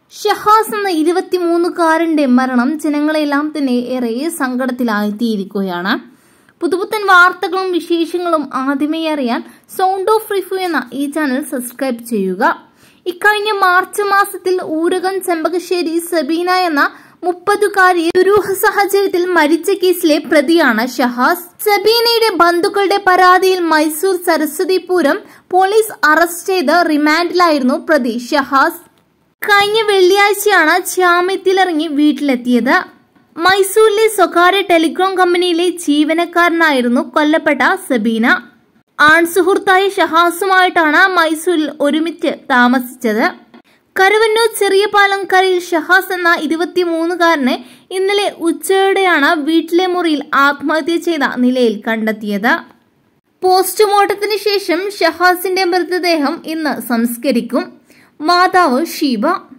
ഷഹാസ് എന്ന ഇരുപത്തിമൂന്നുകാരന്റെ മരണം ജനങ്ങളെല്ലാം തന്നെ ഏറെ സങ്കടത്തിലാഴ്ത്തിയിരിക്കുകയാണ് പുതുപുത്തൻ വാർത്തകളും വിശേഷങ്ങളും ആദ്യമേ അറിയാൻ സൗണ്ട് ഓഫ് റിഫ്യൂ എന്ന ഈ ചാനൽ സബ്സ്ക്രൈബ് ചെയ്യുക ഇക്കഴിഞ്ഞ മാർച്ച് മാസത്തിൽ ഊരകം ചെമ്പകശ്ശേരി സബീന എന്ന മുപ്പതുകാരി ദുരൂഹ സാഹചര്യത്തിൽ മരിച്ച കേസിലെ പ്രതിയാണ് ഷഹാസ് സബീനയുടെ ബന്ധുക്കളുടെ പരാതിയിൽ മൈസൂർ സരസ്വതിപുരം പോലീസ് അറസ്റ്റ് ചെയ്ത് റിമാൻഡിലായിരുന്നു പ്രതി ഷഹാസ് കഴിഞ്ഞ വെള്ളിയാഴ്ചയാണ് ജാമ്യത്തിലിറങ്ങി വീട്ടിലെത്തിയത് മൈസൂരിലെ സ്വകാര്യ ടെലികോം കമ്പനിയിലെ ജീവനക്കാരനായിരുന്നു കൊല്ലപ്പെട്ട സബീന ആൺസുഹൃത്തായ ഷഹാസുമായിട്ടാണ് മൈസൂരിൽ ഒരുമിച്ച് താമസിച്ചത് കരുവന്നൂർ ചെറിയ പാലംകരയിൽ ഷഹാസ് എന്ന ഇരുപത്തിമൂന്നുകാരനെ ഇന്നലെ ഉച്ചയോടെയാണ് വീട്ടിലെ മുറിയിൽ ആത്മഹത്യ ചെയ്ത നിലയിൽ കണ്ടെത്തിയത് പോസ്റ്റ്മോർട്ടത്തിന് ശേഷം ഷഹാസിന്റെ മൃതദേഹം ഇന്ന് സംസ്കരിക്കും മാതാവ് ഷീബ